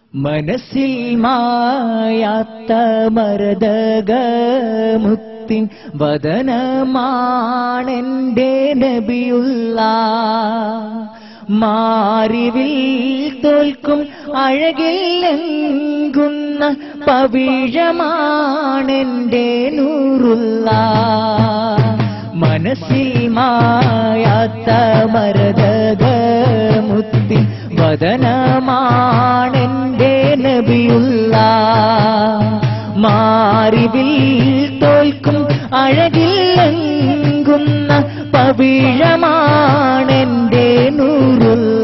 മനസ്സിൽ മായാത്ത മരതകമുത്തിൻ വദനമാണെന്റെ നബിയുള്ള മാറിവിൽ തോൽക്കും അഴകില്ലെങ്കുന്ന പവിഴമാണെന്റെ നൂറുള്ള മനസ്സിൽ മായാത്ത മരതകമുത്തിൻ വദനമാണെന്റെ നബിയുള്ള മാറിവിൽ തോൽക്കും അഴകില്ലെങ്കുന്ന പവിഴമാണെന്റെ നൂറുള്ള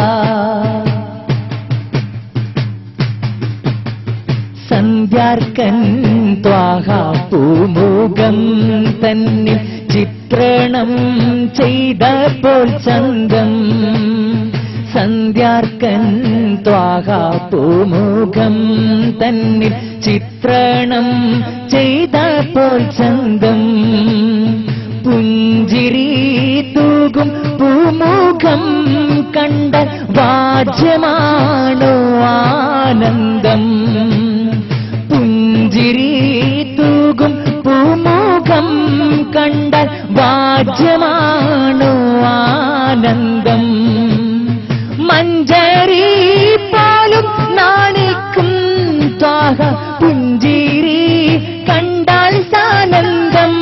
സന്ധ്യാർക്കൻ ത്വാഹ പൂമുഖം തന്നിൽ ചിത്രണം ചെയ്തപ്പോൾ ചന്തം സന്ധ്യാർക്കൻ ത്വാഹ പൂമുഖം തന്നിൽ ചിത്രണം ചെയ്തപ്പോൾ ചന്തം പുഞ്ചിരി തൂകും പൂമുഖം കണ്ട വാജ്യമാണോ ആനന്ദം പുഞ്ചിരി തൂകും പൂമുഖം കണ്ട വാജ്യമാണോ ആനന്ദം മഞ്ചരി പോലും നാണിക്കും ത്വാഹ പുഞ്ചിരി കണ്ടാൽ സാനന്ദം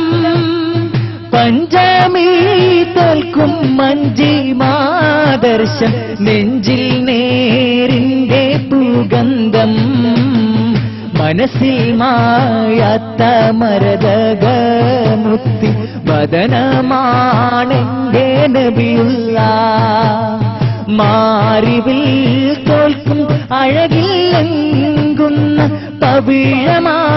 പഞ്ചമി തോൽക്കും മഞ്ചി മാദർശം നെഞ്ചിൽ നേരിന്റെ പൂഗന്ധം മനസ്സിൽ മായാത്ത മരതകമുത്തി വദനമാണെന്റെ നബിയുള്ള മാറിവിൽ തോൽക്കും അഴകില്ലെങ്കുന്ന പവിഴമാ